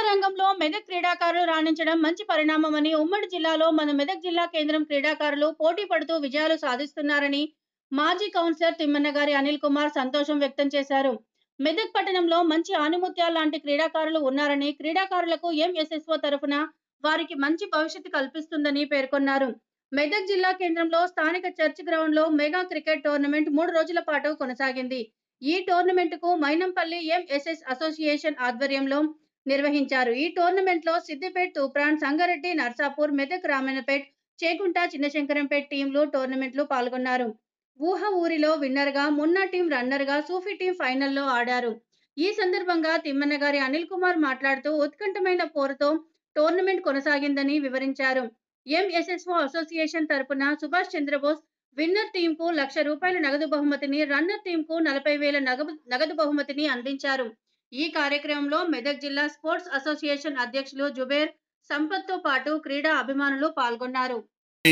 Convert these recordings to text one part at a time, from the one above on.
రంగంలో మెదక్ క్రీడాకారులు రాణించడం మంచి పరిణామమని ఉమ్మడి జిల్లాలో మన మెదక్ జిల్లా కేంద్రం క్రీడాకారులు పోటీ పడుతూ విజయాలు సాధిస్తున్నారని మాజీ కౌన్సిలర్ తిమ్మన్నగారి అనిల్ కుమార్ సంతోషం వ్యక్తం చేశారు మెదక్ పట్టణంలో మంచి ఆనిముత్యాల లాంటి క్రీడాకారులు ఉన్నారని క్రీడాకారులకు ఎంఎస్ఎస్ఓ తరఫున వారికి మంచి భవిష్యత్తు కల్పిస్తుందని పేర్కొన్నారు మెదక్ జిల్లా కేంద్రంలో స్థానిక చర్చ్ గ్రౌండ్ లో మెగా క్రికెట్ టోర్నమెంట్ మూడు రోజుల పాటు కొనసాగింది ఈ టోర్నమెంట్ కు మైనంపల్లి ఎంఎస్ఎస్ అసోసియేషన్ ఆధ్వర్యంలో నిర్వహించారు ఈ టోర్నమెంట్ లో సిద్దిపేట్ తూప్రాన్ సంగారెడ్డి నర్సాపూర్ మెదక్ రామన్నపేట్ చేకుంట చిన్నశంకరంపేట్ టీంలు టోర్నమెంట్లు పాల్గొన్నారు ఊహ ఊరిలో విన్నర్ గా మున్నా టీం రన్నర్ గా సూఫీ టీం ఫైనల్లో ఆడారు ఈ సందర్భంగా తిమ్మన్న గారి అనిల్ కుమార్ మాట్లాడుతూ ఉత్కంఠమైన పోరుతో టోర్నమెంట్ కొనసాగిందని వివరించారు ఎంఎస్ఎస్ఓ అసోసియేషన్ తరపున సుభాష్ చంద్రబోస్ విన్నర్ టీం కు లక్ష రూపాయల నగదు బహుమతిని రన్నర్ టీం కు నలభై వేల నగదు నగదు బహుమతిని అందించారు ఈ కార్యక్రమంలో మెదక్ జిల్లా స్పోర్ట్స్ అసోసియేషన్ అధ్యక్షులు జుబేర్ సంపత్ తో పాటు క్రీడా అభిమానులు పాల్గొన్నారు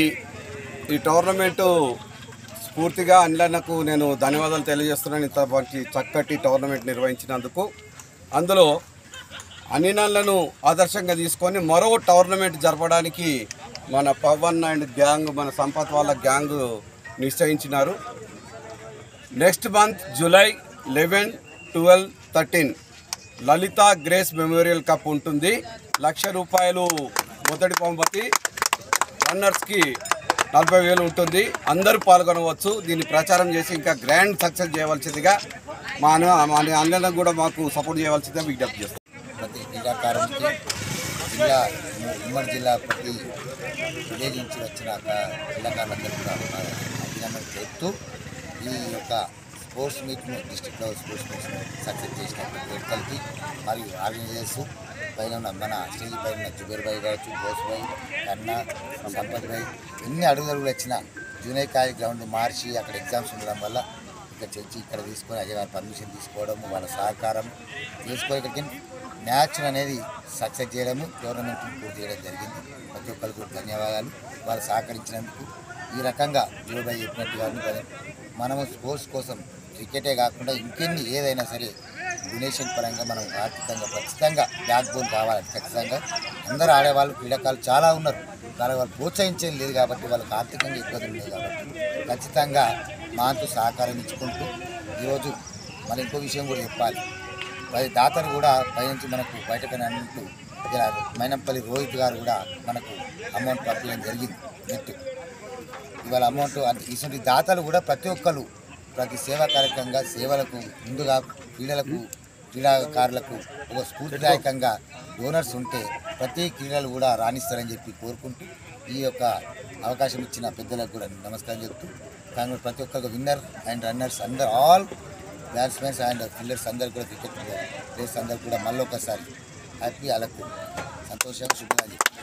ఈ టోర్నమెంటు స్ఫూర్తిగా అన్లన్నకు నేను ధన్యవాదాలు తెలియజేస్తున్నాను ఇంత మంచి చక్కటి టోర్నమెంట్ నిర్వహించినందుకు అందులో అనినన్లను ఆదర్శంగా తీసుకొని మరో టోర్నమెంట్ జరపడానికి మన పవన్ అండ్ గ్యాంగ్ మన సంపత్ వాళ్ళ గ్యాంగ్ నిశ్చయించినారు next month July eleven twelve thirteen Lalitha Grace Memorial Cup ఉంటుంది లక్ష రూపాయలు మొదటి బహుమతి రన్నర్స్కి నలభై వేలు ఉంటుంది అందరూ పాల్గొనవచ్చు దీన్ని ప్రచారం చేసి ఇంకా గ్రాండ్ సక్సెస్ చేయవలసిందిగా మా అన్న మా అన్నలకు కూడా మాకు సపోర్ట్ చేయవలసిందిగా విజ్ఞప్తి చేస్తాం ప్రతి క్రీడాకారునికి జిల్లా ఉమ్మడి జిల్లా ప్రతి విలేజ్ నుంచి వచ్చిన క- క్రీడాకారులందరూ కూడా నా అభినందనలు చెప్తూ ఈ యొక్క స్పోర్ట్స్ మీట్ను డిస్టిక్లో స్పోర్ట్స్ మీట్ను సక్సెస్ చేసిన ప్రతి ఒక్కరికి మరియు ఆర్గనైజర్స్ పైన ఉన్న మన స్టేజ్ పైన ఉన్న జుబేర్ భాయ్ కావచ్చు బోస్ భాయ్ కన్నా సంపత్ భాయ్ ఎన్ని అడుగుదడుగులు వచ్చిన జూనియర్ కాలేజ్ గ్రౌండ్ మార్చి అక్కడ ఎగ్జామ్స్ ఉండడం వల్ల ఇక్కడ చర్చి ఇక్కడ తీసుకొని అజయ్ గారి పర్మిషన్ తీసుకోవడం వాళ్ళ సహకారం తీసుకొని ఇక్కడికి మ్యాచ్ అనేది సక్సెస్ చేయడము టోర్నమెంట్ పూర్తి చేయడం జరిగింది ప్రతి ఒక్కరికి ధన్యవాదాలు వాళ్ళు సహకరించినందుకు ఈ రకంగా జోబాయ్ చెప్పినట్టుగా మనము స్పోర్ట్స్ కోసం క్రికెటే కాకుండా ఇంకెన్ని ఏదైనా సరే డొనేషన్ పరంగా మనం ఆర్థికంగా ఖచ్చితంగా బ్యాక్ బోన్ కావాలి ఖచ్చితంగా అందరూ ఆడేవాళ్ళు క్రీడాకారులు చాలా ఉన్నారు కానీ వాళ్ళు ప్రోత్సహించేది లేదు కాబట్టి వాళ్ళకి ఆర్థికంగా ఇబ్బందులు ఉన్నాయి కాబట్టి ఖచ్చితంగా మా అంతు సహకారం ఇచ్చుకుంటూ ఈరోజు మన ఇంకో విషయం కూడా చెప్పాలి పది దాతలు కూడా పైనుంచి మనకు బయటకు అన్నట్టు ఇక్కడ మైనంపల్లి రోహిత్ గారు కూడా మనకు అమౌంట్ పంపించడం జరిగింది నెట్ ఇవాళ అమౌంట్ అంటే ఇటువంటి దాతలు కూడా ప్రతి ఒక్కరు ప్రతి సేవా కార్యక్రమంగా సేవలకు ముందుగా క్రీడలకు క్రీడాకారులకు ఒక స్ఫూర్తిదాయకంగా డోనర్స్ ఉంటే ప్రతి క్రీడలు కూడా రాణిస్తారని చెప్పి కోరుకుంటూ ఈ యొక్క అవకాశం ఇచ్చిన పెద్దలకు కూడా నమస్కారం చెప్తూ కాంగ్రెస్ ప్రతి ఒక్కరికి విన్నర్ అండ్ రన్నర్స్ అందరు ఆల్ బ్యాట్స్మెన్స్ అండ్ ఫీల్డర్స్ అందరు కూడా క్రికెట్ ప్లేయర్స్ అందరు కూడా మళ్ళీ ఒకసారి హ్యాపీ వాళ్ళకు సంతోషంగా శుభంగా